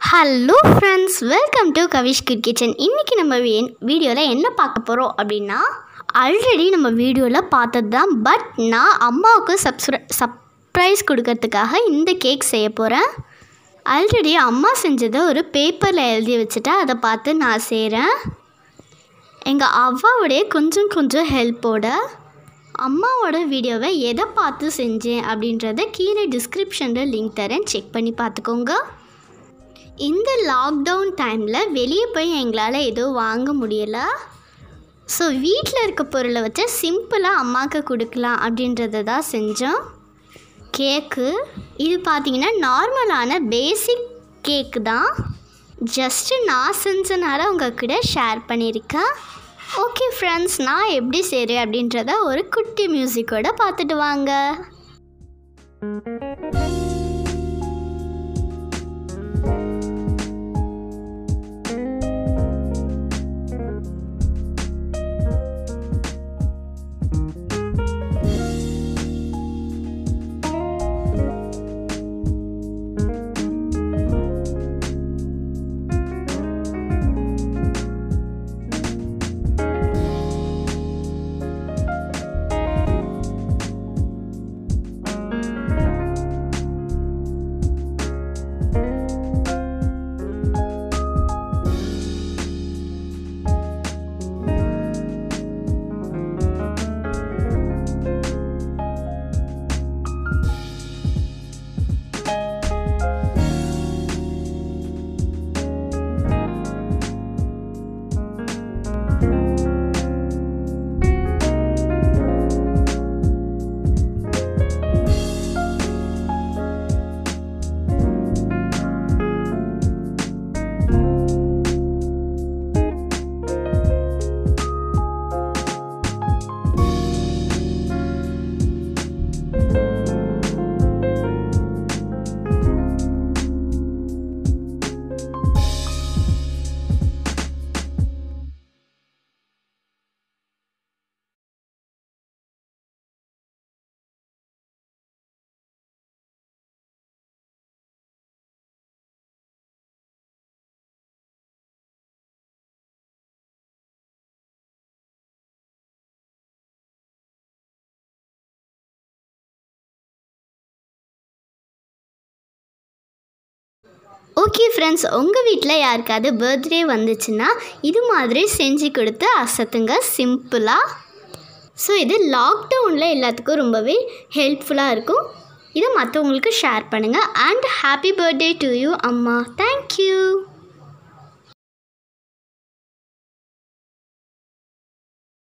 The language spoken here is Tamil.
hello friends welcome to Kavish kid kitchen இன்றைக்கி நம்ம வீடியோவில் என்ன பார்க்க போகிறோம் அப்படின்னா ஆல்ரெடி நம்ம வீடியோவில் பார்த்தது தான் பட் நான் அம்மாவுக்கு சப்ஸ்க்ரை சர்ப்ரைஸ் கொடுக்கறதுக்காக இந்த கேக் செய்ய போகிறேன் ஆல்ரெடி அம்மா செஞ்சதை ஒரு பேப்பரில் எழுதி வச்சுட்டு அதை பார்த்து நான் செய்கிறேன் எங்கள் அவ்வாவுடைய கொஞ்சம் கொஞ்சம் ஹெல்ப்போட அம்மாவோட வீடியோவை எதை பார்த்து செஞ்சேன் அப்படின்றத கீழே டிஸ்கிரிப்ஷனில் லிங்க் தரேன் செக் பண்ணி பார்த்துக்கோங்க இந்த லாக்டவுன் டைமில் வெளியே போய் எங்களால் எதுவும் வாங்க முடியலை ஸோ வீட்டில் இருக்க பொருளை வச்சு சிம்பிளாக அம்மாவுக்கு கொடுக்கலாம் அப்படின்றத தான் செஞ்சோம் கேக்கு இது பார்த்திங்கன்னா நார்மலான பேசிக் கேக்கு தான் ஜஸ்ட்டு நான் செஞ்சனால உங்கள் கூட ஷேர் பண்ணியிருக்கேன் ஓகே ஃப்ரெண்ட்ஸ் நான் எப்படி செய்கிறேன் அப்படின்றத ஒரு குட்டி மியூசிக்கோட பார்த்துட்டு வாங்க ஓகே ஃப்ரெண்ட்ஸ் உங்கள் வீட்டில் யாருக்காவது பர்த்டே வந்துச்சுன்னா இது மாதிரி செஞ்சு கொடுத்து அசத்துங்க சிம்பிளாக ஸோ இது லாக்டவுனில் எல்லாத்துக்கும் ரொம்பவே ஹெல்ப்ஃபுல்லாக இருக்கும் இதை மற்றவங்களுக்கு ஷேர் பண்ணுங்கள் and happy birthday to you அம்மா தேங்க்யூ